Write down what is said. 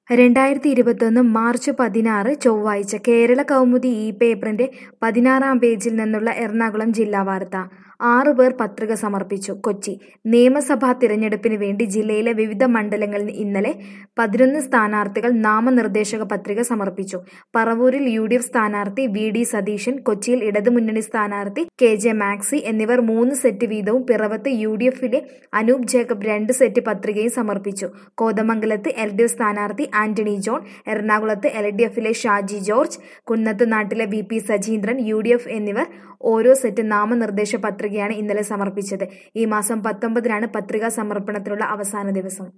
രണ്ടായിരത്തി ഇരുപത്തൊന്ന് മാർച്ച് പതിനാറ് ചൊവ്വാഴ്ച കേരള കൗമുദി ഈ പേപ്പറിന്റെ പതിനാറാം പേജിൽ നിന്നുള്ള എറണാകുളം ജില്ലാ വാർത്ത ആറു പേർ പത്രിക സമർപ്പിച്ചു കൊച്ചി നിയമസഭാ തിരഞ്ഞെടുപ്പിന് വേണ്ടി ജില്ലയിലെ വിവിധ മണ്ഡലങ്ങളിൽ ഇന്നലെ പതിനൊന്ന് സ്ഥാനാർത്ഥികൾ നാമനിർദ്ദേശക പത്രിക സമർപ്പിച്ചു പറവൂരിൽ യു ഡി എഫ് സ്ഥാനാർത്ഥി വി ഡി സതീശൻ കൊച്ചിയിൽ ഇടതുമുന്നണി സ്ഥാനാർത്ഥി കെ ജെ മാക്സി എന്നിവർ മൂന്ന് സെറ്റ് വീതവും പിറവത്ത് യു ഡി എഫിലെ അനൂപ് ജേക്കബ് രണ്ട് സെറ്റ് പത്രികയും സമർപ്പിച്ചു കോതമംഗലത്ത് എൽ ഡി എഫ് സ്ഥാനാർത്ഥി ആന്റണി ജോൺ എറണാകുളത്ത് എൽ ഡി എഫിലെ ഷാജി ജോർജ് കുന്നത്ത് നാട്ടിലെ V P Sajeendran U D F എന്നിവർ ഓരോ സെറ്റ് നാമനിർദ്ദേശ പത്രികയാണ് ഇന്നലെ സമർപ്പിച്ചത് ഈ മാസം പത്തൊമ്പതിനാണ് പത്രികാ സമർപ്പണത്തിനുള്ള അവസാന ദിവസം